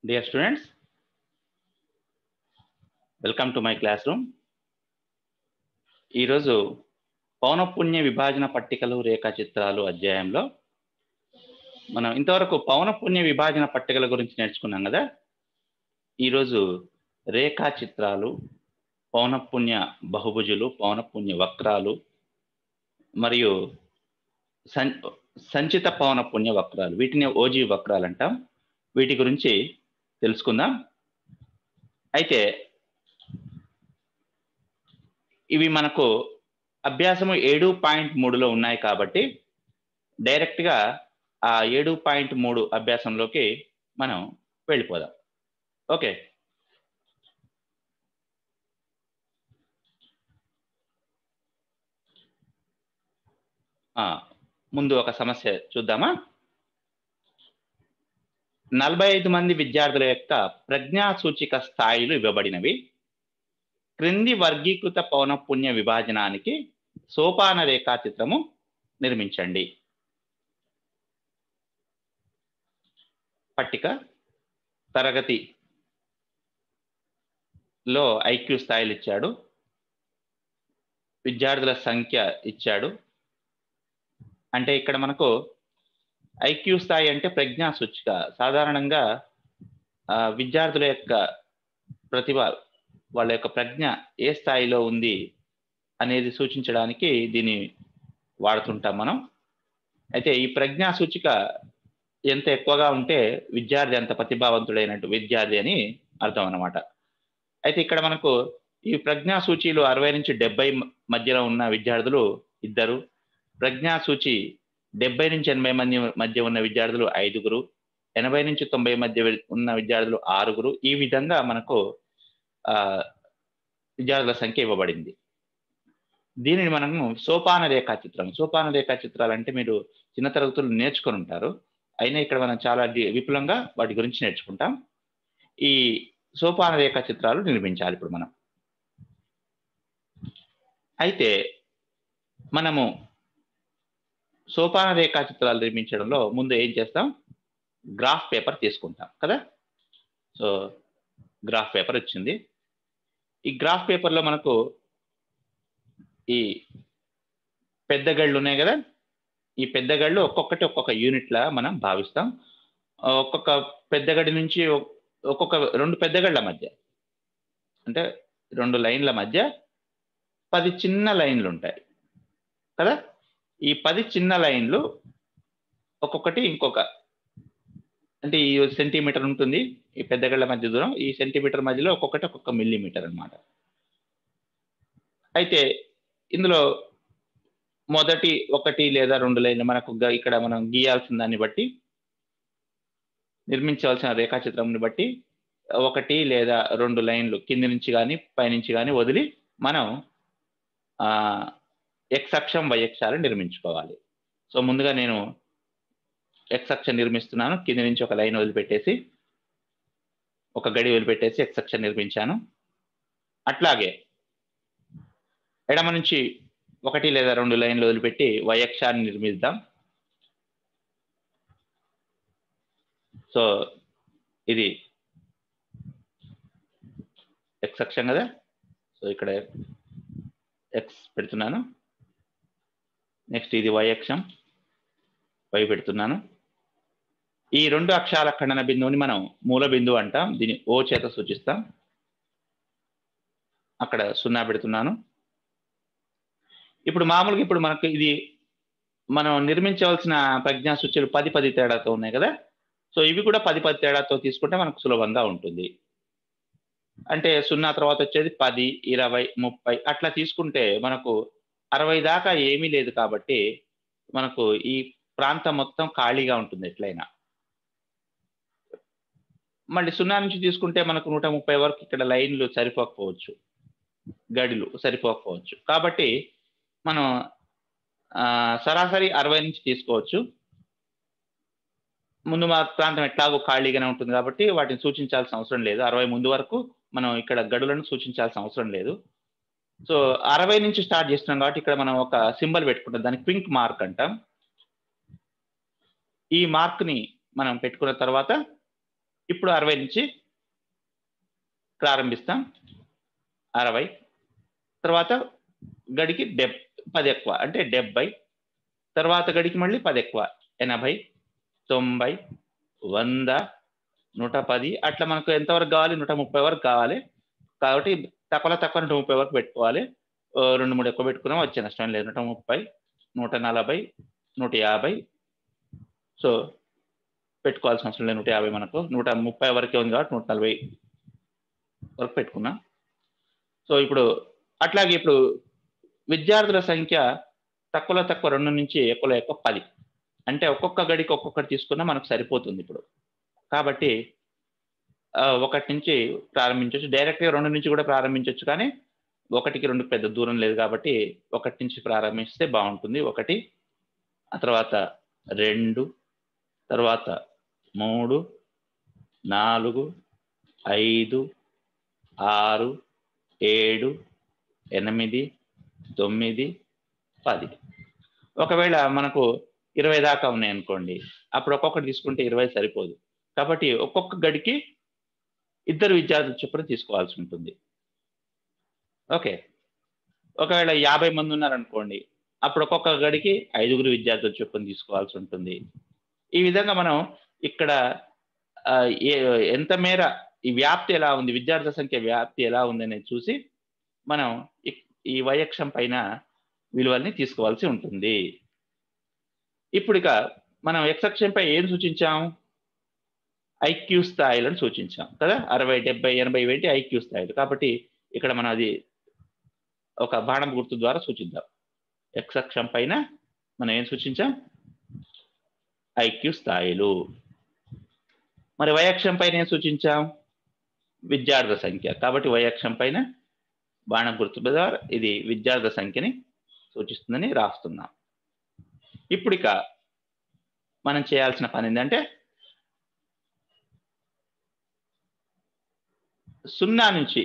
Dear students, welcome to my classroom ఈరోజు పౌనపుణ్య విభాజన పట్టికలు రేఖాచిత్రాలు అధ్యాయంలో మనం ఇంతవరకు పౌనపుణ్య విభాజన పట్టికల గురించి నేర్చుకున్నాం కదా ఈరోజు రేఖాచిత్రాలు పౌనపుణ్య బహుభుజులు పౌనపుణ్య వక్రాలు మరియు సం సంచిత పౌనపుణ్య వక్రాలు వీటిని ఓజీ వక్రాలు అంటాం వీటి గురించి తెలుసుకుందాం అయితే ఇవి మనకు అభ్యాసము ఏడు పాయింట్ మూడులో ఉన్నాయి కాబట్టి డైరెక్ట్గా ఆ ఏడు పాయింట్ మూడు అభ్యాసంలోకి మనం వెళ్ళిపోదాం ఓకే ముందు ఒక సమస్య చూద్దామా నలభై ఐదు మంది విద్యార్థుల యొక్క ప్రజ్ఞా సూచిక స్థాయిలు ఇవ్వబడినవి క్రింది వర్గీకృత పౌనపుణ్య విభాజనానికి సోపాన రేఖాచిత్రము నిర్మించండి పట్టిక తరగతి లో ఐక్యూ స్థాయిలు ఇచ్చాడు విద్యార్థుల సంఖ్య ఇచ్చాడు అంటే ఇక్కడ మనకు ఐక్యూ స్థాయి అంటే ప్రజ్ఞా సూచిక సాధారణంగా విద్యార్థుల యొక్క ప్రతిభ వాళ్ళ యొక్క ప్రజ్ఞ ఏ స్థాయిలో ఉంది అనేది సూచించడానికి దీన్ని వాడుతుంటాం మనం అయితే ఈ ప్రజ్ఞా సూచిక ఎంత ఎక్కువగా ఉంటే విద్యార్థి అంత ప్రతిభావంతుడైనట్టు విద్యార్థి అని అర్థం అనమాట అయితే ఇక్కడ మనకు ఈ ప్రజ్ఞా సూచీలు అరవై నుంచి డెబ్బై మధ్యలో ఉన్న విద్యార్థులు ఇద్దరు ప్రజ్ఞా సూచి డెబ్బై నుంచి ఎనభై మంది మధ్య ఉన్న విద్యార్థులు ఐదుగురు ఎనభై నుంచి తొంభై మధ్య ఉన్న విద్యార్థులు ఆరుగురు ఈ విధంగా మనకు విద్యార్థుల సంఖ్య ఇవ్వబడింది దీనిని మనము సోపాన రేఖాచిత్రం సోపాన రేఖాచిత్రాలు అంటే మీరు చిన్న తరగతులు నేర్చుకొని ఉంటారు అయినా ఇక్కడ మనం చాలా విపులంగా వాటి గురించి నేర్చుకుంటాం ఈ సోపాన రేఖాచిత్రాలు నిర్మించాలి ఇప్పుడు మనం అయితే మనము సోపాన రేఖాచిత్రాలు నిర్మించడంలో ముందు ఏం చేస్తాం గ్రాఫ్ పేపర్ తీసుకుంటాం కదా సో గ్రాఫ్ పేపర్ వచ్చింది ఈ గ్రాఫ్ పేపర్లో మనకు ఈ పెద్ద గళ్ళు ఉన్నాయి కదా ఈ పెద్ద గళ్ళు ఒక్కొక్కటి ఒక్కొక్క యూనిట్లా మనం భావిస్తాం ఒక్కొక్క పెద్ద గడి నుంచి ఒక్కొక్క రెండు పెద్ద గళ్ళ మధ్య అంటే రెండు లైన్ల మధ్య పది చిన్న లైన్లు ఉంటాయి కదా ఈ పది చిన్న లైన్లు ఒక్కొక్కటి ఇంకొక అంటే ఈ సెంటీమీటర్ ఉంటుంది ఈ పెద్దగళ్ళ మధ్య దూరం ఈ సెంటీమీటర్ మధ్యలో ఒక్కొక్కటి ఒక్కొక్క మిల్లీమీటర్ అనమాట అయితే ఇందులో మొదటి ఒకటి లేదా రెండు లైన్లు మనకు ఇక్కడ మనం గీయాల్సిన దాన్ని బట్టి నిర్మించవలసిన రేఖాచిత్రంని బట్టి ఒకటి లేదా రెండు లైన్లు కింది నుంచి కానీ పైనుంచి కానీ వదిలి మనం ఎక్స్ అక్షం వై అక్షాలు నిర్మించుకోవాలి సో ముందుగా నేను ఎక్స్ అక్షం నిర్మిస్తున్నాను కింది నుంచి ఒక లైన్ వదిలిపెట్టేసి ఒక గడి వదిలిపెట్టేసి ఎక్స్ అక్షం నిర్మించాను అట్లాగే ఎడమ నుంచి ఒకటి లేదా రెండు లైన్లు వదిలిపెట్టి వై అక్షాన్ని నిర్మిద్దాం సో ఇది ఎక్స్ అక్షం కదా సో ఇక్కడ ఎక్స్ పెడుతున్నాను నెక్స్ట్ ఇది వై అక్షం వై పెడుతున్నాను ఈ రెండు అక్షరాల ఖండన బిందువుని మనం మూల బిందువు అంటాం దీన్ని ఓ చేత సూచిస్తాం అక్కడ సున్నా పెడుతున్నాను ఇప్పుడు మామూలుగా ఇప్పుడు మనకు ఇది మనం నిర్మించవలసిన ప్రజ్ఞా సూచీలు పది పది తేడాతో ఉన్నాయి కదా సో ఇవి కూడా పది పది తేడాతో తీసుకుంటే మనకు సులభంగా ఉంటుంది అంటే సున్నా తర్వాత వచ్చేది పది ఇరవై ముప్పై అట్లా తీసుకుంటే మనకు అరవై దాకా ఏమీ లేదు కాబట్టి మనకు ఈ ప్రాంతం మొత్తం ఖాళీగా ఉంటుంది ఎట్లయినా మళ్ళీ సున్నా నుంచి తీసుకుంటే మనకు నూట ముప్పై వరకు ఇక్కడ లైన్లు సరిపోకపోవచ్చు గడిలు సరిపోకపోవచ్చు కాబట్టి మనం సరాసరి అరవై నుంచి తీసుకోవచ్చు ముందు మా ప్రాంతం ఎట్లాగో ఖాళీగానే ఉంటుంది కాబట్టి వాటిని సూచించాల్సిన అవసరం లేదు అరవై ముందు వరకు మనం ఇక్కడ గడులను సూచించాల్సిన అవసరం లేదు సో అరవై నుంచి స్టార్ట్ చేస్తున్నాం కాబట్టి ఇక్కడ మనం ఒక సింబల్ పెట్టుకుంటాం దానికి క్వింక్ మార్క్ అంటాం ఈ మార్క్ని మనం పెట్టుకున్న తర్వాత ఇప్పుడు అరవై నుంచి ప్రారంభిస్తాం అరవై తర్వాత గడికి డెబ్ పది ఎక్కువ అంటే డెబ్బై తర్వాత గడికి మళ్ళీ పది ఎక్కువ ఎనభై తొంభై వంద నూట పది అట్లా మనకు ఎంతవరకు కావాలి నూట ముప్పై వరకు కావాలి కాబట్టి తక్కువలో తక్కువ నూట ముప్పై వరకు పెట్టుకోవాలి ఓ రెండు మూడు ఎక్కువ పెట్టుకున్నాం వచ్చే నష్టం లేదు నూట ముప్పై నూట నలభై నూట యాభై సో పెట్టుకోవాల్సిన అవసరం లేదు నూట యాభై మనకు నూట ముప్పై వరకే ఉంది కాబట్టి నూట నలభై వరకు పెట్టుకున్నాం సో ఇప్పుడు అట్లాగే ఇప్పుడు విద్యార్థుల సంఖ్య తక్కువలో తక్కువ రెండు నుంచి ఎక్కువలో ఎక్కువ పది అంటే ఒక్కొక్క గడికి ఒక్కొక్కటి తీసుకున్నా మనకు సరిపోతుంది ఇప్పుడు కాబట్టి ఆ, ఒకటి నుంచి ప్రారంభించవచ్చు డైరెక్ట్గా రెండు నుంచి కూడా ప్రారంభించవచ్చు కానీ ఒకటికి రెండు పెద్ద దూరం లేదు కాబట్టి ఒకటి నుంచి ప్రారంభిస్తే బాగుంటుంది ఒకటి ఆ తర్వాత రెండు తర్వాత మూడు నాలుగు ఐదు ఆరు ఏడు ఎనిమిది తొమ్మిది పది ఒకవేళ మనకు ఇరవై దాకా ఉన్నాయి అనుకోండి అప్పుడు ఒక్కొక్కటి తీసుకుంటే ఇరవై సరిపోదు కాబట్టి ఒక్కొక్క గడికి ఇద్దరు విద్యార్థులు చొప్పున తీసుకోవాల్సి ఉంటుంది ఓకే ఒకవేళ యాభై మంది ఉన్నారనుకోండి అప్పుడు ఒక్కొక్క గడికి ఐదుగురు విద్యార్థుల చొప్పున తీసుకోవాల్సి ఉంటుంది ఈ విధంగా మనం ఇక్కడ ఆ, ఏ- ఎంత మేర ఈ వ్యాప్తి ఎలా ఉంది విద్యార్థుల సంఖ్య వ్యాప్తి ఎలా ఉంది అనేది చూసి మనం ఇక్- ఈ వైయక్షం పైన విలువల్ని తీసుకోవాల్సి ఉంటుంది ఇప్పుడు ఇక మనం ఎక్సక్షన్పై ఏం సూచించాం ఐక్యూ స్థాయిలను సూచించాం కదా అరవై డెబ్బై ఎనభై ఏంటి ఐక్యూ స్థాయిలు కాబట్టి ఇక్కడ మనం అది ఒక బాణం గుర్తు ద్వారా సూచిద్దాం ఎక్స్ అక్షం పైన మనం ఏం సూచించాం ఐక్యూ స్థాయిలు మరి వై అక్షం పైన ఏం సూచించాం విద్యార్థుల సంఖ్య కాబట్టి వై అక్షం పైన బాణం గుర్తు ద్వారా ఇది విద్యార్థుల సంఖ్యని సూచిస్తుందని రాస్తున్నాం ఇప్పుడు ఇక మనం చేయాల్సిన పని ఏంటంటే సున్నా నుంచి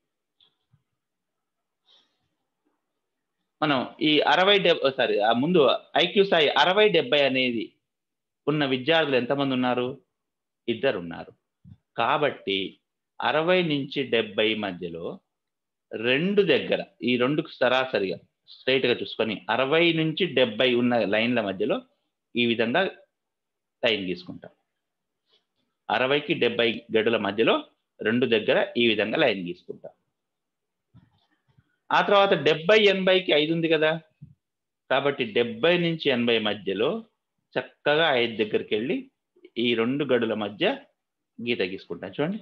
మనం ఈ అరవై డెబ్బై సారీ ఆ ముందు ఐక్యూ స్థాయి అరవై డెబ్బై అనేది ఉన్న విద్యార్థులు ఎంతమంది ఉన్నారు ఇద్దరు ఉన్నారు కాబట్టి అరవై నుంచి డెబ్బై మధ్యలో రెండు దగ్గర ఈ రెండుకు సరాసరిగా స్ట్రైట్ గా చూసుకొని అరవై నుంచి డెబ్బై ఉన్న లైన్ల మధ్యలో ఈ విధంగా లైన్ గీసుకుంటాం అరవైకి డెబ్బై గడుల మధ్యలో రెండు దగ్గర ఈ విధంగా లైన్ గీసుకుంటాం ఆ తర్వాత డెబ్బై ఎనభైకి ఐదు ఉంది కదా కాబట్టి డెబ్బై నుంచి ఎనభై మధ్యలో చక్కగా ఐదు దగ్గరికి వెళ్ళి ఈ రెండు గడుల మధ్య గీత గీసుకుంటాం చూడండి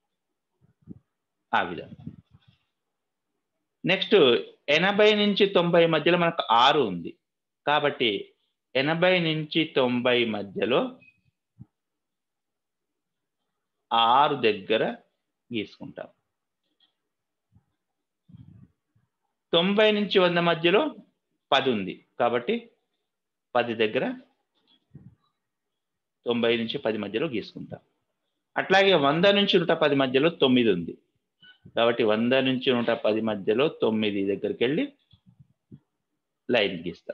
ఆ విధంగా నెక్స్ట్ ఎనభై నుంచి తొంభై మధ్యలో మనకు ఆరు ఉంది కాబట్టి ఎనభై నుంచి తొంభై మధ్యలో ఆరు దగ్గర గీసుకుంటాం తొంభై నుంచి వంద మధ్యలో పది ఉంది కాబట్టి పది దగ్గర తొంభై నుంచి పది మధ్యలో గీసుకుంటాం అట్లాగే వంద నుంచి నూట పది మధ్యలో తొమ్మిది ఉంది కాబట్టి వంద నుంచి నూట పది మధ్యలో తొమ్మిది దగ్గరికి వెళ్ళి లైన్ గీస్తాం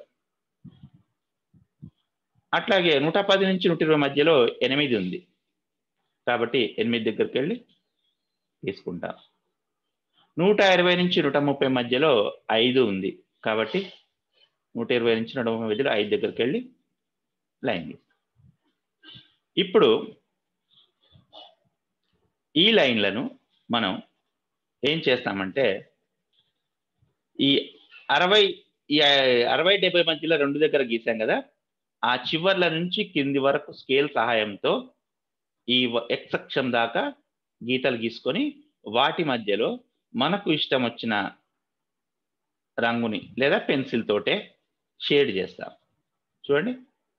అట్లాగే నూట పది నుంచి నూట ఇరవై మధ్యలో ఎనిమిది ఉంది కాబట్టి ఎనిమిది దగ్గరికి వెళ్ళి తీసుకుంటాం నూట ఇరవై నుంచి నూట ముప్పై మధ్యలో ఐదు ఉంది కాబట్టి నూట ఇరవై నుంచి నూట ముప్పై మధ్యలో ఐదు దగ్గరికి వెళ్ళి లైన్ గీస్తాం ఇప్పుడు ఈ లైన్లను మనం ఏం చేస్తామంటే ఈ అరవై ఈ అరవై డెబ్బై మధ్యలో రెండు దగ్గర గీసాం కదా ఆ చివర్ల నుంచి కింది వరకు స్కేల్ సహాయంతో ఈ ఎక్స్ అక్షం దాకా గీతలు గీసుకొని వాటి మధ్యలో మనకు ఇష్టం వచ్చిన రంగుని లేదా పెన్సిల్ తోటే షేడ్ చేస్తాం చూడండి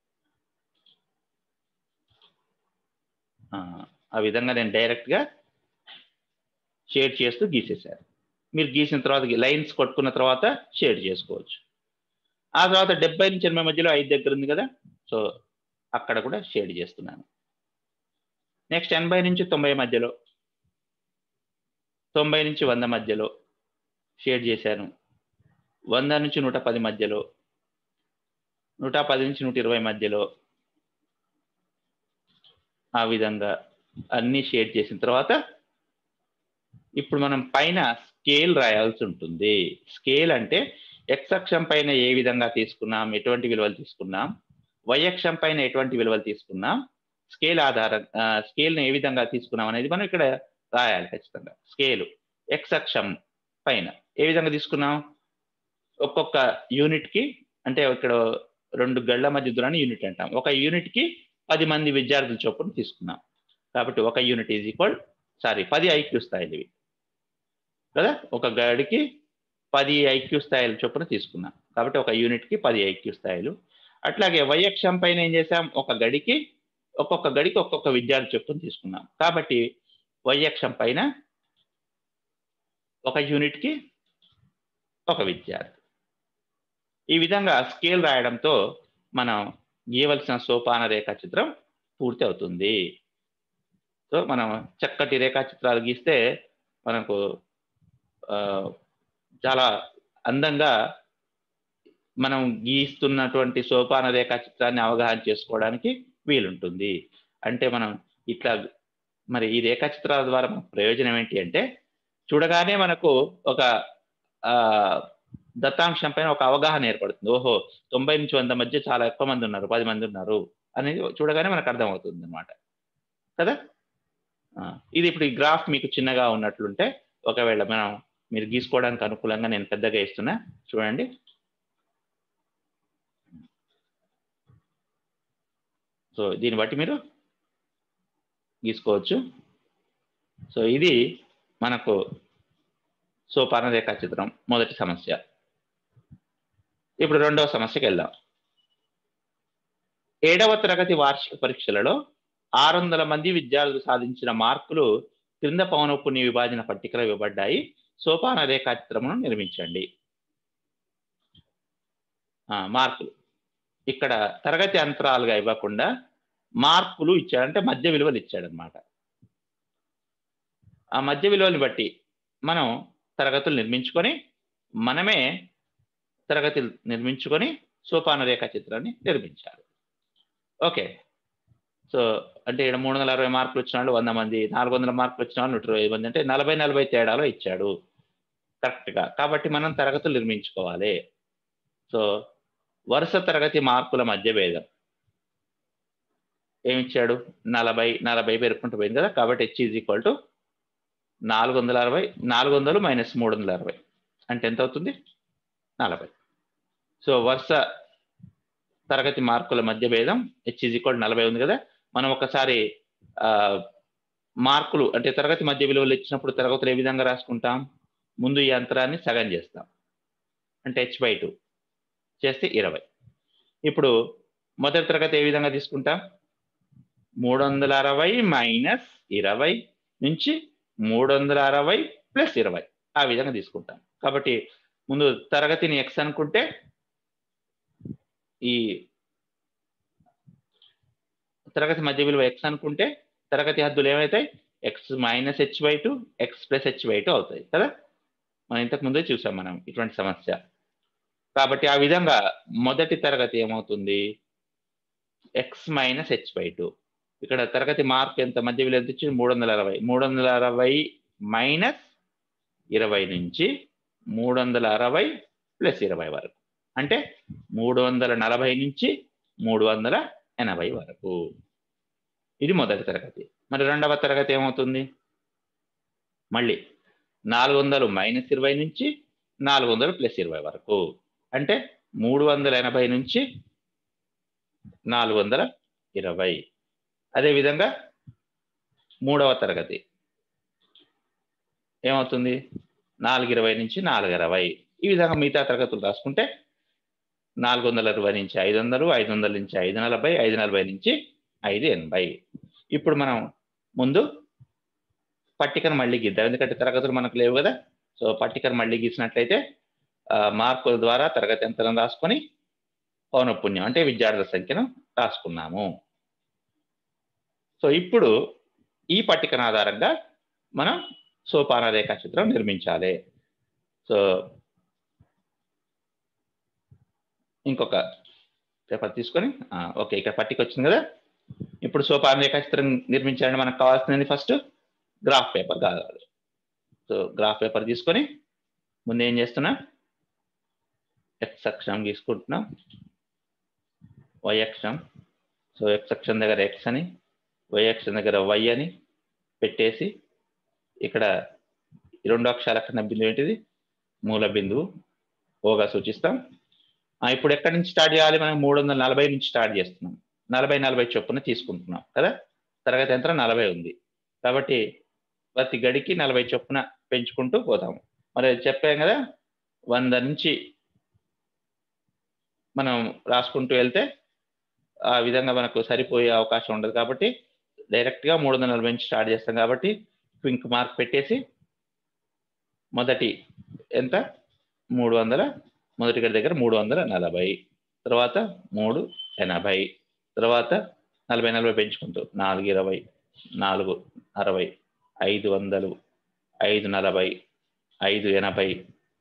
ఆ, ఆ విధంగా నేను డైరెక్ట్గా షేడ్ చేస్తూ గీసేశారు మీరు గీసిన తర్వాత లైన్స్ కొట్టుకున్న తర్వాత షేడ్ చేసుకోవచ్చు ఆ తర్వాత డెబ్బై నుంచి ఎనభై మధ్యలో ఐదు దగ్గర ఉంది కదా సో అక్కడ కూడా షేడ్ చేస్తున్నాను నెక్స్ట్ ఎనభై నుంచి తొంభై మధ్యలో తొంభై నుంచి వంద మధ్యలో షేడ్ చేశాను వంద నుంచి నూట పది మధ్యలో నూట పది నుంచి నూట ఇరవై మధ్యలో ఆ విధంగా అన్ని షేడ్ చేసిన తర్వాత ఇప్పుడు మనం పైన స్కేల్ రాయాల్సి ఉంటుంది స్కేల్ అంటే ఎక్స్ అక్షం పైన ఏ విధంగా తీసుకున్నాం ఎటువంటి విలువలు తీసుకున్నాం వై అక్షం పైన ఎటువంటి విలువలు తీసుకున్నాం స్కేల్ ఆధారం స్కేల్ని ఏ విధంగా తీసుకున్నాం అనేది మనం ఇక్కడ రాయాలి ఖచ్చితంగా స్కేలు ఎక్స్ అక్షం పైన ఏ విధంగా తీసుకున్నాం ఒక్కొక్క యూనిట్కి అంటే ఇక్కడ రెండు గళ్ళ మధ్య దూరాన్ని యూనిట్ అంటాం ఒక యూనిట్కి పది మంది విద్యార్థుల చొప్పున తీసుకున్నాం కాబట్టి ఒక యూనిట్ ఈజ్ ఈక్వల్ సారీ పది ఐక్యూ స్థాయిలు ఇవి కదా ఒక గడికి పది ఐక్యూ స్థాయిల చొప్పున తీసుకున్నాం కాబట్టి ఒక యూనిట్కి పది ఐక్యూ స్థాయిలు అట్లాగే వై అక్షం పైన ఏం చేసాం ఒక గడికి ఒక్కొక్క గడికి ఒక్కొక్క విద్యార్థి చొప్పున తీసుకున్నాం కాబట్టి వై అక్షం పైన ఒక యూనిట్కి ఒక విద్యార్థి ఈ విధంగా స్కేల్ రాయడంతో మనం గీయవలసిన సోపాన రేఖా చిత్రం పూర్తి అవుతుంది సో మనం చక్కటి రేఖాచిత్రాలు గీస్తే మనకు చాలా అందంగా మనం గీస్తున్నటువంటి సోపాన రేఖా చిత్రాన్ని అవగాహన చేసుకోవడానికి వీలుంటుంది అంటే మనం ఇట్లా మరి ఈ రేఖా చిత్రాల ద్వారా మనకు ప్రయోజనం ఏంటి అంటే చూడగానే మనకు ఒక దత్తాంశం పైన ఒక అవగాహన ఏర్పడుతుంది ఓహో తొంభై నుంచి వంద మధ్య చాలా ఎక్కువ మంది ఉన్నారు పది మంది ఉన్నారు అనేది చూడగానే మనకు అర్థమవుతుంది అనమాట కదా ఇది ఇప్పుడు ఈ గ్రాఫ్ మీకు చిన్నగా ఉన్నట్లుంటే ఒకవేళ మనం మీరు గీసుకోవడానికి అనుకూలంగా నేను పెద్దగా ఇస్తున్నా చూడండి సో దీన్ని బట్టి మీరు గీసుకోవచ్చు సో ఇది మనకు సోపాన రేఖా చిత్రం మొదటి సమస్య ఇప్పుడు రెండవ సమస్యకి వెళ్దాం ఏడవ తరగతి వార్షిక పరీక్షలలో ఆరు వందల మంది విద్యార్థులు సాధించిన మార్కులు క్రింద పౌనపుణ్య విభాజన పట్టికలో ఇవ్వబడ్డాయి సోపాన రేఖా చిత్రమును నిర్మించండి మార్కులు ఇక్కడ తరగతి అంతరాలుగా ఇవ్వకుండా మార్కులు ఇచ్చాడంటే మధ్య విలువలు ఇచ్చాడనమాట ఆ మధ్య విలువని బట్టి మనం తరగతులు నిర్మించుకొని మనమే తరగతులు నిర్మించుకొని సోపాన రేఖా చిత్రాన్ని నిర్మించాలి ఓకే సో అంటే ఇక్కడ మూడు వందల అరవై మార్కులు వచ్చిన వాళ్ళు వంద మంది నాలుగు వందల మార్కులు వచ్చిన వాళ్ళు నూట ఇరవై మంది అంటే నలభై నలభై తేడాలో ఇచ్చాడు కరెక్ట్గా కాబట్టి మనం తరగతులు నిర్మించుకోవాలి సో వరుస తరగతి మార్కుల మధ్య భేదం ఏమిచ్చాడు నలభై నలభై పేర్కొంటూ పోయింది కదా కాబట్టి హెచ్ ఈజ్ ఈక్వల్ టు నాలుగు వందల అరవై నాలుగు వందలు మైనస్ మూడు వందల అరవై అంటే ఎంత అవుతుంది నలభై సో వరుస తరగతి మార్కుల మధ్య భేదం హెచ్ ఈజ్ ఈక్వల్ నలభై ఉంది కదా మనం ఒకసారి మార్కులు అంటే తరగతి మధ్య విలువలు ఇచ్చినప్పుడు తరగతులు ఏ విధంగా రాసుకుంటాం ముందు ఈ అంతరాన్ని సగం చేస్తాం అంటే హెచ్ బై టూ చేస్తే ఇరవై ఇప్పుడు మొదటి తరగతి ఏ విధంగా తీసుకుంటాం మూడు వందల అరవై మైనస్ ఇరవై నుంచి మూడు వందల అరవై ప్లస్ ఇరవై ఆ విధంగా తీసుకుంటాం కాబట్టి ముందు తరగతిని ఎక్స్ అనుకుంటే ఈ తరగతి మధ్య విలువ ఎక్స్ అనుకుంటే తరగతి హద్దులు ఏమవుతాయి X minus H by two X plus H by two అవుతాయి కదా మనం ఇంతకు ముందే చూసాం మనం ఇటువంటి సమస్య కాబట్టి ఆ విధంగా మొదటి తరగతి ఏమవుతుంది X minus H by two ఇక్కడ తరగతి మార్క్ ఎంత మధ్య విలువ ఎంత ఇచ్చింది మూడు వందల అరవై మూడు వందల అరవై మైనస్ ఇరవై నుంచి మూడు వందల అరవై ప్లస్ ఇరవై వరకు అంటే మూడు వందల నలభై నుంచి మూడు వందల ఎనభై వరకు ఇది మొదటి తరగతి మరి రెండవ తరగతి ఏమవుతుంది మళ్ళీ నాలుగు వందలు మైనస్ ఇరవై నుంచి నాలుగు వందలు ప్లస్ ఇరవై వరకు అంటే మూడు వందల ఎనభై నుంచి నాలుగు వందల ఇరవై అదేవిధంగా మూడవ తరగతి ఏమవుతుంది నాలుగు ఇరవై నుంచి నాలుగు ఇరవై ఈ విధంగా మిగతా తరగతులు రాసుకుంటే నాలుగు వందల ఇరవై నుంచి ఐదు వందలు ఐదు వందల నుంచి ఐదు నలభై ఐదు నలభై నుంచి ఐదు ఎనభై ఇప్పుడు మనం ముందు పట్టికను మళ్ళీ గీద్దాం ఎందుకంటే తరగతులు మనకు లేవు కదా సో పట్టికను మళ్ళీ గీసినట్లయితే మార్కుల ద్వారా తరగతి అంతరం రాసుకొని పౌనపుణ్యం అంటే విద్యార్థుల సంఖ్యను రాసుకున్నాము సో ఇప్పుడు ఈ పట్టికను ఆధారంగా మనం సోపాన రేఖా చిత్రం నిర్మించాలి సో ఇంకొక పేపర్ తీసుకొని ఓకే ఇక్కడ పట్టిక వచ్చింది కదా ఇప్పుడు సోపాన రేఖాచిత్రం నిర్మించాలంటే మనకు కావాల్సింది ఫస్ట్ గ్రాఫ్ పేపర్ కావాలి సో గ్రాఫ్ పేపర్ తీసుకొని ముందు ఏం చేస్తున్నా ఎక్స్ అక్షరం తీసుకుంటున్నాం వై అక్షరం సో ఎక్స్ అక్షరం దగ్గర ఎక్స్ అని వై అక్షరం దగ్గర వై అని పెట్టేసి ఇక్కడ ఈ రెండు అక్షరాల కన్నా బిందువు ఏంటిది మూల బిందువు ఓగా సూచిస్తాం ఆ, ఇప్పుడు ఎక్కడి నుంచి స్టార్ట్ చేయాలి మనం మూడు వందల నలభై నుంచి స్టార్ట్ చేస్తున్నాం నలభై నలభై చొప్పున తీసుకుంటున్నాం కదా తరగతి యంత్రం నలభై ఉంది కాబట్టి ప్రతి గడికి నలభై చొప్పున పెంచుకుంటూ పోతాము మరి చెప్పాం కదా వంద నుంచి మనం రాసుకుంటూ వెళ్తే ఆ విధంగా మనకు సరిపోయే అవకాశం ఉండదు కాబట్టి డైరెక్ట్గా మూడు వందల నలభై నుంచి స్టార్ట్ చేస్తాం కాబట్టి క్వింక్ మార్క్ పెట్టేసి మొదటి ఎంత మూడు వందల మొదటి గడి దగ్గర మూడు వందల నలభై తర్వాత మూడు ఎనభై తర్వాత నలభై నలభై పెంచుకుంటూ నాలుగు ఇరవై నాలుగు అరవై ఐదు వందలు ఐదు నలభై ఐదు ఎనభై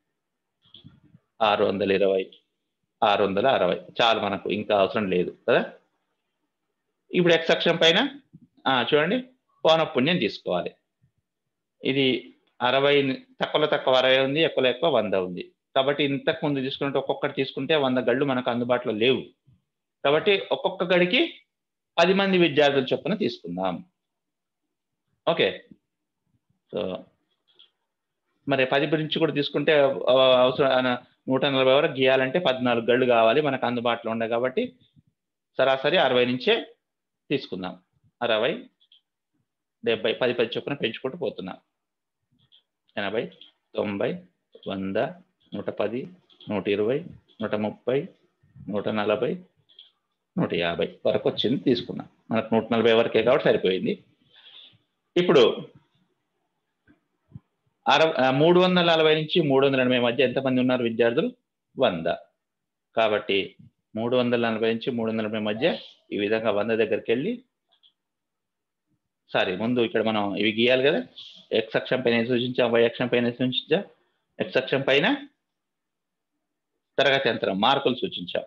ఆరు వందల ఇరవై ఆరు వందల అరవై చాలు మనకు ఇంకా అవసరం లేదు కదా ఇప్పుడు ఎక్స్ అక్షరం పైన ఆ, చూడండి పౌనఃపుణ్యం తీసుకోవాలి ఇది అరవై తక్కువలో తక్కువ అరవై ఉంది ఎక్కువలో ఎక్కువ వంద ఉంది కాబట్టి ఇంతకు ముందు తీసుకుంటే ఒక్కొక్కటి తీసుకుంటే వంద గళ్ళు మనకు అందుబాటులో లేవు కాబట్టి ఒక్కొక్క గడికి పది మంది విద్యార్థుల చొప్పున తీసుకుందాం ఓకే సో మరి పది నుంచి కూడా తీసుకుంటే ఆ, అవసరం ఆ, నూట నలభై వరకు గీయాలంటే పద్నాలుగు గళ్ళు కావాలి మనకు అందుబాటులో ఉండే కాబట్టి సరాసరి అరవై నుంచే తీసుకుందాం అరవై డెబ్బై పది పది చొప్పున పెంచుకుంటూ పోతున్నాం ఎనభై తొంభై వంద నూట పది నూట ఇరవై నూట ముప్పై నూట నలభై నూట యాభై వరకు వచ్చింది తీసుకున్నాం మనకు నూట నలభై వరకే కాబట్టి సరిపోయింది ఇప్పుడు అరవై మూడు వందల నలభై నుంచి మూడు వందల ఎనభై మధ్య ఎంతమంది ఉన్నారు విద్యార్థులు వంద కాబట్టి మూడు వందల నలభై నుంచి మూడు వందల ఎనభై మధ్య ఈ విధంగా వంద దగ్గరికి వెళ్ళి సారీ ముందు ఇక్కడ మనం ఇవి గీయాలి కదా ఎక్స్ అక్షం పైన సూచించాం వై అక్షం పైన సూచించాం ఎక్స్ అక్షం పైన తరగతి యంత్రం మార్కులు సూచించాం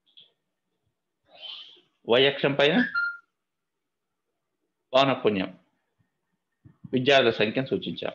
వై అక్షం పైన పౌనఃపుణ్యం విద్యార్థుల సంఖ్యను సూచించాం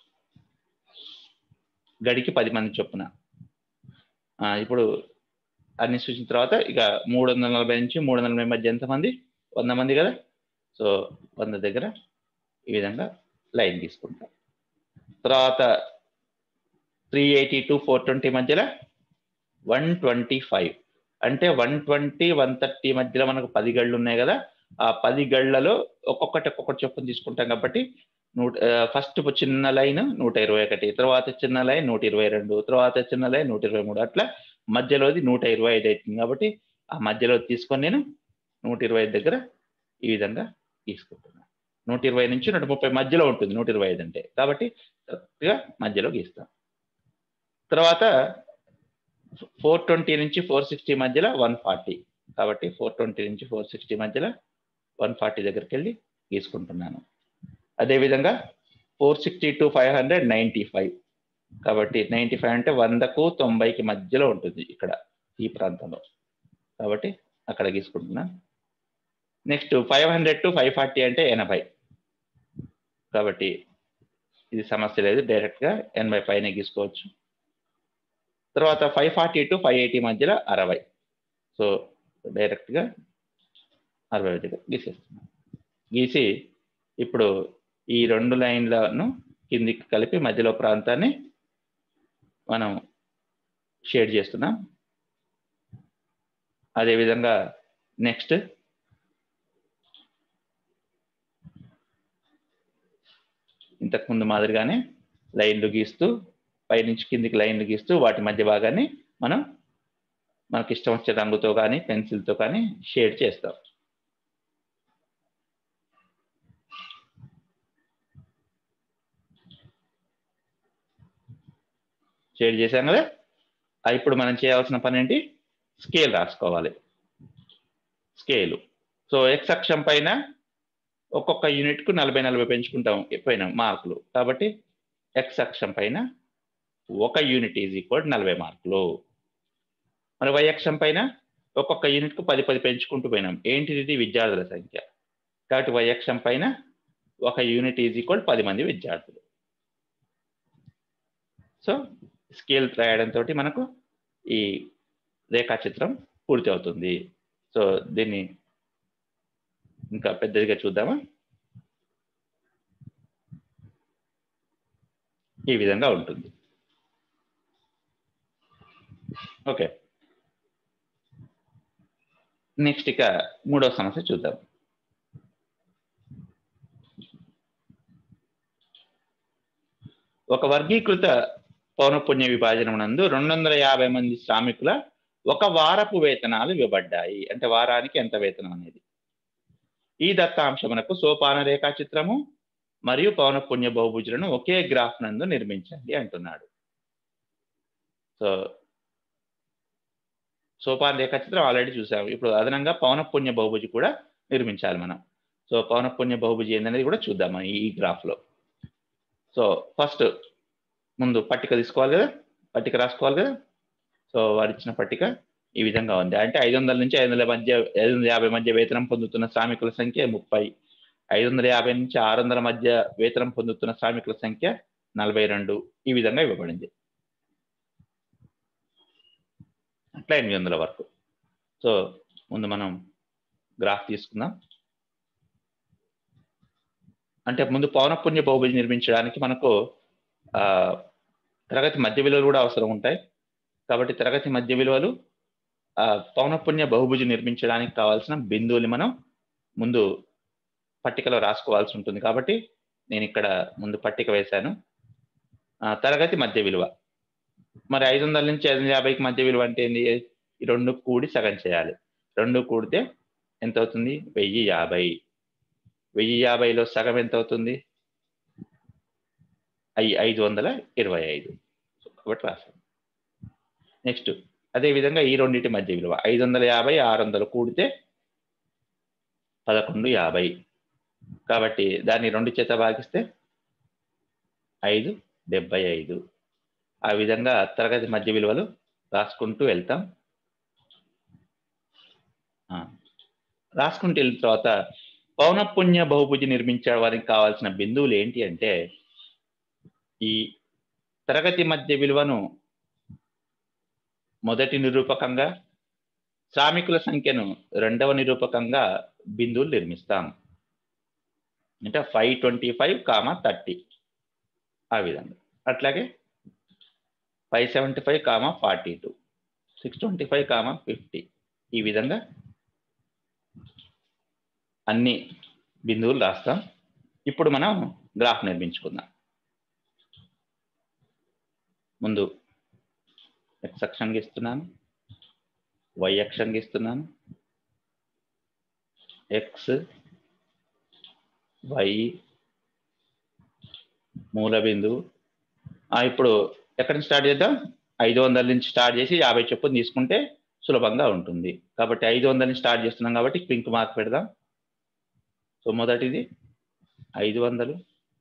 గడికి పది మంది చొప్పున ఆ, ఇప్పుడు అన్ని సూచించిన తర్వాత ఇక మూడు వందల నలభై నుంచి మూడు వందల నలభై మధ్య ఎంతమంది వంద మంది కదా సో వంద దగ్గర ఈ విధంగా లైన్ తీసుకుంటాం తర్వాత three eighty to four twenty మధ్యలో వన్ ట్వంటీ ఫైవ్ అంటే వన్ ట్వంటీ వన్ థర్టీ మధ్యలో మనకు పది గళ్ళు ఉన్నాయి కదా ఆ పది గళ్ళలో ఒక్కొక్కటి ఒక్కొక్కటి చొప్పున తీసుకుంటాం కాబట్టి నూట ఫస్ట్ చిన్న లైన్ నూట ఇరవై ఒకటి తర్వాత చిన్న లైన్ నూట ఇరవై రెండు తర్వాత చిన్న లైన్ నూట ఇరవై మూడు అట్లా మధ్యలోది నూట ఇరవై ఐదు అవుతుంది కాబట్టి ఆ మధ్యలో తీసుకొని నేను నూట ఇరవై ఐదు దగ్గర ఈ విధంగా తీసుకుంటున్నాను నూట ఇరవై నుంచి నూట ముప్పై మధ్యలో ఉంటుంది నూట ఇరవై ఐదు అంటే కాబట్టి కరెక్ట్గా మధ్యలో గీస్తాం తర్వాత ఫోర్ ట్వంటీ నుంచి ఫోర్ సిక్స్టీ మధ్యలో వన్ ఫార్టీ కాబట్టి ఫోర్ ట్వంటీ నుంచి ఫోర్ సిక్స్టీ మధ్యలో వన్ ఫార్టీ దగ్గరికి వెళ్ళి గీసుకుంటున్నాను అదేవిధంగా four sixty to five hundred ninety five కాబట్టి నైంటీ ఫైవ్ అంటే వందకు తొంభైకి మధ్యలో ఉంటుంది ఇక్కడ ఈ ప్రాంతంలో కాబట్టి అక్కడ గీసుకుంటున్నాను next five hundred to five forty అంటే ఎనభై కాబట్టి ఇది సమస్య లేదు డైరెక్ట్గా ఎనభై పైన గీసుకోవచ్చు తర్వాత five forty to five eighty మధ్యలో అరవై సో డైరెక్ట్గా అరవై దగ్గర గీసేస్తున్నాం గీసి ఇప్పుడు ఈ రెండు లైన్లను కిందికి కలిపి మధ్యలో ప్రాంతాన్ని మనం షేడ్ చేస్తున్నాం అదేవిధంగా నెక్స్ట్ ఇంతకుముందు మాదిరిగానే లైన్లు గీస్తూ పైనుంచి కిందికి లైన్లు గీస్తూ వాటి మధ్య భాగాన్ని మనం మనకి ఇష్టం వచ్చే రంగుతో కానీ పెన్సిల్తో కానీ షేడ్ చేస్తాం షేడ్ చేశాం కదా ఆ ఇప్పుడు మనం చేయాల్సిన పని ఏంటి స్కేల్ రాసుకోవాలి స్కేలు సో ఎక్స్ అక్షం పైన ఒక్కొక్క యూనిట్కు నలభై నలభై పెంచుకుంటాం పోయినాం మార్కులు కాబట్టి ఎక్స్ అక్షం పైన ఒక యూనిట్ ఈజ్ ఈక్వల్ నలభై మార్కులు మరి వై అక్షం పైన ఒక్కొక్క యూనిట్కు పది పది పెంచుకుంటూ పోయినాం ఏంటిది ఇది విద్యార్థుల సంఖ్య కాబట్టి y అక్షం పైన ఒక యూనిట్ ఈజ్ ఈక్వల్ పది మంది విద్యార్థులు సో స్కేల్ రాయడంతో మనకు ఈ రేఖాచిత్రం పూర్తి అవుతుంది సో దీన్ని ఇంకా పెద్దదిగా చూద్దామా ఈ విధంగా ఉంటుంది ఓకే నెక్స్ట్ ఇక మూడవ సమస్య చూద్దాం ఒక వర్గీకృత పౌనపుణ్య విభాజనం నందు రెండు వందల యాభై మంది శ్రామికుల ఒక వారపు వేతనాలు ఇవ్వబడ్డాయి అంటే వారానికి ఎంత వేతనం అనేది ఈ దత్తాంశమునకు సోపాన రేఖాచిత్రము మరియు పౌనపుణ్య బహుభుజులను ఒకే గ్రాఫ్ నందు నిర్మించండి అంటున్నాడు సో సోపాన రేఖాచిత్రం ఆల్రెడీ చూసాము ఇప్పుడు అదనంగా పౌనపుణ్య బహుభుజి కూడా నిర్మించాలి మనం సో పౌనపుణ్య బహుభుజి ఏందనేది కూడా చూద్దాం ఈ గ్రాఫ్లో సో ఫస్ట్ ముందు పట్టిక తీసుకోవాలి కదా పట్టిక రాసుకోవాలి కదా సో వారు ఇచ్చిన పట్టిక ఈ విధంగా ఉంది అంటే ఐదు వందల నుంచి ఐదు వందల మధ్య ఐదు వందల యాభై మధ్య వేతనం పొందుతున్న శ్రామికుల సంఖ్య ముప్పై ఐదు వందల యాభై నుంచి ఆరు వందల మధ్య వేతనం పొందుతున్న శ్రామికుల సంఖ్య నలభై రెండు ఈ విధంగా ఇవ్వబడింది అట్లా ఎనిమిది వందల వరకు సో ముందు మనం గ్రాఫ్ తీసుకుందాం అంటే ముందు పౌనపుణ్య బహుభుజి నిర్మించడానికి మనకు తరగతి మధ్య విలువలు కూడా అవసరం ఉంటాయి కాబట్టి తరగతి మధ్య విలువలు పౌనపుణ్య బహుభుజి నిర్మించడానికి కావాల్సిన బిందువులు మనం ముందు పట్టికలో రాసుకోవాల్సి ఉంటుంది కాబట్టి నేను ఇక్కడ ముందు పట్టిక వేశాను తరగతి మధ్య విలువ మరి ఐదు వందల నుంచి ఐదు వందల యాభైకి మధ్య విలువ అంటే ఏంది ఈ రెండు కూడి సగం చేయాలి రెండు కూడితే ఎంత అవుతుంది వెయ్యి యాభై వెయ్యి యాభైలో సగం ఎంత అవుతుంది ఐ ఐదు వందల ఇరవై ఐదు కాబట్టి రాసాం నెక్స్ట్ అదేవిధంగా ఈ రెండింటి మధ్య విలువ ఐదు వందల యాభై ఆరు వందలు కూడితే పదకొండు యాభై కాబట్టి దాన్ని రెండు చేత భాగిస్తే ఐదు డెబ్బై ఐదు ఆ విధంగా తరగతి మధ్య విలువలు రాసుకుంటూ వెళ్తాం రాసుకుంటూ వెళ్ళిన తర్వాత పౌనపుణ్య బహుభుజి నిర్మించడానికి కావాల్సిన బిందువులు ఏంటి అంటే ఈ తరగతి మధ్య విలువను మొదటి నిరూపకంగా శ్రామికుల సంఖ్యను రెండవ నిరూపకంగా బిందువులు నిర్మిస్తాం అంటే five twenty five comma thirty ఆ విధంగా అట్లాగే five seventy five comma forty to six twenty five comma fifty ఈ విధంగా అన్ని బిందువులు రాస్తాం ఇప్పుడు మనం గ్రాఫ్ నిర్మించుకుందాం ముందు ఎక్స్ అక్షం గీస్తున్నాను వై అక్షం గీస్తున్నాను ఎక్స్ వై మూల బిందువు ఇప్పుడు ఎక్కడి నుంచి స్టార్ట్ చేద్దాం ఐదు వందల నుంచి స్టార్ట్ చేసి యాభై చొప్పున తీసుకుంటే సులభంగా ఉంటుంది కాబట్టి ఐదు వందల నుంచి స్టార్ట్ చేస్తున్నాం కాబట్టి పింక్ మార్క్ పెడదాం సో మొదటిది ఐదు వందలు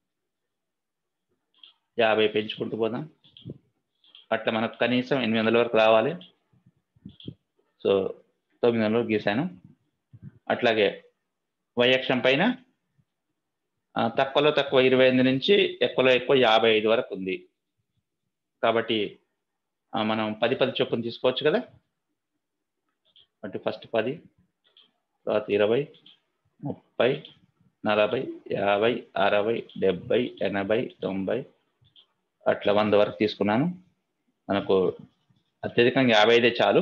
యాభై పెంచుకుంటూ పోదాం అట్లా మనకు కనీసం ఎనిమిది వందల వరకు రావాలి సో తొమ్మిది వందలు గీసాను అట్లాగే వైయక్షం పైన తక్కువలో తక్కువ ఇరవై ఎనిమిది నుంచి ఎక్కువలో ఎక్కువ యాభై ఐదు వరకు ఉంది కాబట్టి మనం పది పది చొప్పున తీసుకోవచ్చు కదా అంటే ఫస్ట్ పది తర్వాత ఇరవై ముప్పై నలభై యాభై అరవై డెబ్బై ఎనభై తొంభై అట్లా వంద వరకు తీసుకున్నాను మనకు అత్యధికంగా యాభై ఐదే చాలు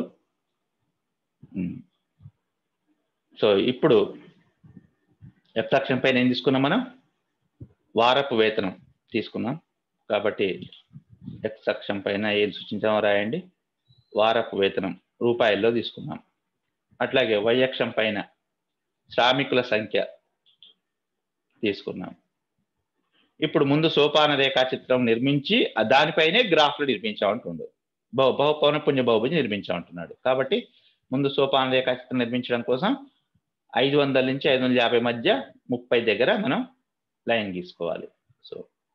సో ఇప్పుడు ఎఫ్ అక్షం పైన ఏం తీసుకున్నాం మనం వారపు వేతనం తీసుకున్నాం కాబట్టి ఎక్స్ అక్షం పైన ఏం సూచించామో రాయండి వారపు వేతనం రూపాయల్లో తీసుకున్నాం అట్లాగే వై అక్షం పైన శ్రామికుల సంఖ్య తీసుకున్నాం ఇప్పుడు ముందు సోపాన రేఖాచిత్రం నిర్మించి దానిపైనే గ్రాఫ్లు నిర్మించామంటుండు బహు బహు పౌనపుణ్య బహుభుజి నిర్మించామంటున్నాడు కాబట్టి ముందు సోపాన రేఖాచిత్రం నిర్మించడం కోసం ఐదు వందల నుంచి ఐదు వందల యాభై మధ్య ముప్పై దగ్గర మనం లైన్ గీసుకోవాలి సో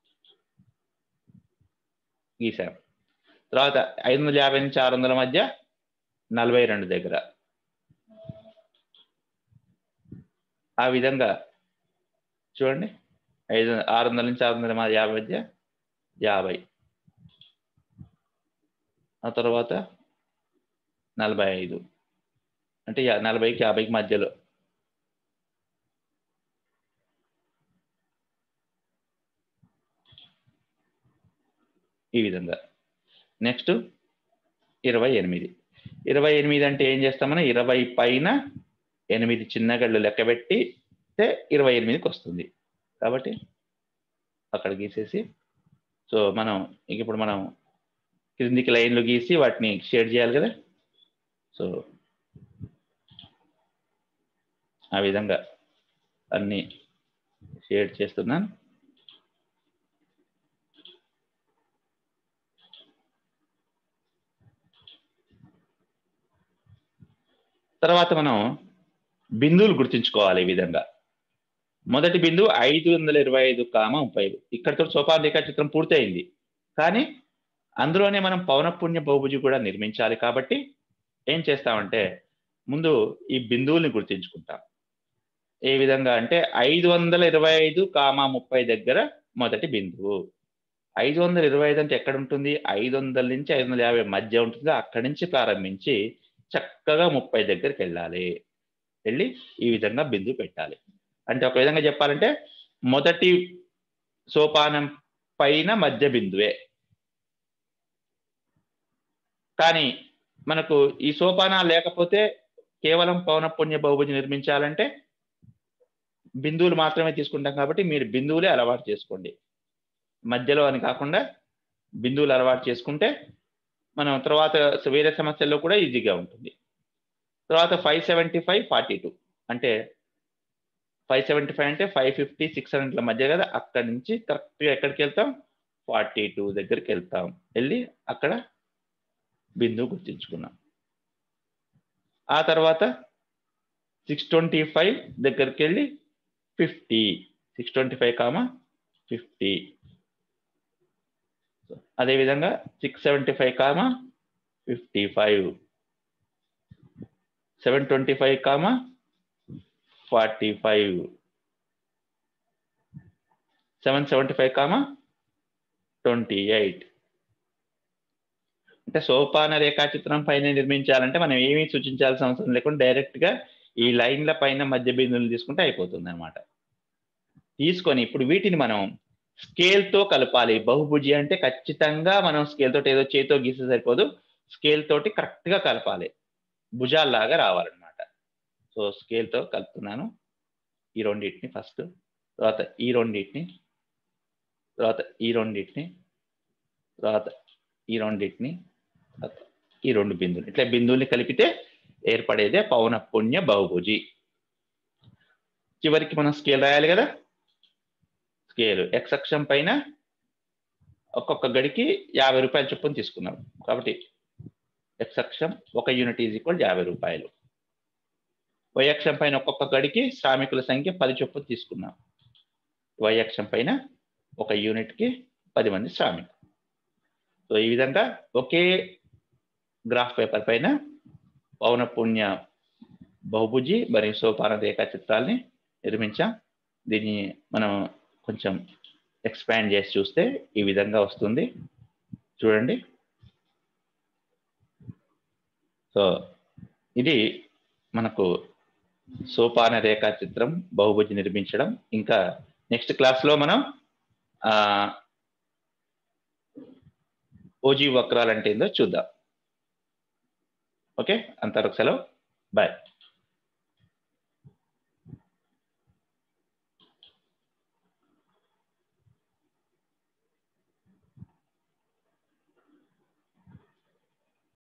గీసాం తర్వాత ఐదు వందల యాభై నుంచి ఆరు వందల మధ్య నలభై రెండు దగ్గర ఆ విధంగా చూడండి ఐదు ఆరు వందల నుంచి ఆరు వందల యాభై మధ్య యాభై ఆ తర్వాత నలభై ఐదు అంటే యా- నలభైకి యాభైకి మధ్యలో ఈ విధంగా నెక్స్ట్ ఇరవై ఎనిమిది ఇరవై ఎనిమిది అంటే ఏం చేస్తామని ఇరవై పైన ఎనిమిది చిన్న గళ్ళు లెక్కబెట్టి తే ఇరవై ఎనిమిదికి వస్తుంది కాబట్టి అక్కడ గీసేసి సో మనం ఇంక ఇప్పుడు మనం క్రిందికి లైన్లు గీసి వాటిని షేడ్ చేయాలి కదా సో ఆ విధంగా అన్ని షేడ్ చేస్తున్నాను తర్వాత మనం బిందువులు గుర్తుంచుకోవాలి ఈ విధంగా మొదటి బిందువు ఐదు వందల ఇరవై ఐదు కామ ముప్పై ఐదు ఇక్కడితో సోపాన రేఖాచిత్రం పూర్తయింది కానీ అందులోనే మనం పౌనఃపుణ్య బహుభుజి కూడా నిర్మించాలి కాబట్టి ఏం చేస్తామంటే ముందు ఈ బిందువుల్ని గుర్తించుకుంటాం ఏ విధంగా అంటే ఐదు వందల ఇరవై ఐదు కామ ముప్పై దగ్గర మొదటి బిందువు ఐదు వందల ఇరవై ఐదు అంటే ఎక్కడ ఉంటుంది ఐదు వందల నుంచి ఐదు వందల యాభై మధ్య ఉంటుంది అక్కడి నుంచి ప్రారంభించి చక్కగా ముప్పై దగ్గరికి వెళ్ళాలి వెళ్ళి ఈ విధంగా బిందువు పెట్టాలి అంటే ఒక విధంగా చెప్పాలంటే మొదటి సోపానం పైన మధ్య బిందువే కానీ మనకు ఈ సోపానాలు లేకపోతే కేవలం పౌనఃపుణ్య బహుభుజి నిర్మించాలంటే బిందువులు మాత్రమే తీసుకుంటాం కాబట్టి మీరు బిందువులే అలవాటు చేసుకోండి మధ్యలో అని కాకుండా బిందువులు అలవాటు చేసుకుంటే మనం తర్వాత వేరే సమస్యల్లో కూడా ఈజీగా ఉంటుంది తర్వాత five seventy five forty two అంటే ఫైవ్ సెవెంటీ ఫైవ్ అంటే ఫైవ్ ఫిఫ్టీ సిక్స్ హండ్రెడ్ల మధ్య కదా అక్కడి నుంచి కరెక్ట్గా ఎక్కడికి వెళ్తాం ఫార్టీ టూ దగ్గరికి వెళ్తాం వెళ్ళి అక్కడ బిందువు గుర్తించుకున్నాం ఆ తర్వాత సిక్స్ ట్వంటీ ఫైవ్ దగ్గరికి వెళ్ళి fifty six twenty five comma fifty అదేవిధంగా six seventy five comma fifty five seven twenty five comma forty five seven seventy five comma twenty eight అంటే సోపాన రేఖాచిత్రం పైన నిర్మించాలంటే మనం ఏమీ సూచించాల్సిన అవసరం లేకుండా డైరెక్ట్గా ఈ లైన్ల పైన మధ్య బిందువులు తీసుకుంటే అయిపోతుంది అనమాట తీసుకొని ఇప్పుడు వీటిని మనం స్కేల్తో కలపాలి బహుభుజి అంటే ఖచ్చితంగా మనం స్కేల్ తోటి ఏదో చేతితో గీస్తే సరిపోదు స్కేల్ తోటి కరెక్ట్గా కలపాలి భుజాల్లాగా రావాలన్నమాట సో స్కేల్తో కలుపుతున్నాను ఈ రెండింటిని ఫస్ట్ తర్వాత ఈ రెండింటిని తర్వాత ఈ రెండింటిని తర్వాత ఈ రెండింటిని తర్వాత ఈ రెండు బిందువులు ఇట్లా బిందువుల్ని కలిపితే ఏర్పడేదే పౌనఃపుణ్య బహుభుజి చివరికి మనం స్కేల్ రాయాలి కదా స్కేల్ ఎక్స్ అక్షం పైన ఒక్కొక్క గడికి యాభై రూపాయల చొప్పున తీసుకున్నాం కాబట్టి ఎక్స్ అక్షం ఒక యూనిట్ ఈజ్ ఈక్వల్ యాభై రూపాయలు వై అక్షం పైన ఒక్కొక్క గడికి శ్రామికుల సంఖ్య పది చొప్పున తీసుకున్నాం వై అక్షం పైన ఒక యూనిట్కి పది మంది శ్రామికులు సో ఈ విధంగా ఒకే గ్రాఫ్ పేపర్ పైన పౌనపుణ్య బహుభుజి మరియు సోపాన రేఖా చిత్రాల్ని నిర్మించాం దీన్ని మనం కొంచెం ఎక్స్పాండ్ చేసి చూస్తే ఈ విధంగా వస్తుంది చూడండి సో ఇది మనకు సోపాన రేఖా చిత్రం బహుభుజి నిర్మించడం ఇంకా నెక్స్ట్ క్లాస్లో మనం ఓజీ వక్రాలు అంటే ఏందో చూద్దాం ఓకే అంతవరకు సెలవు బాయ్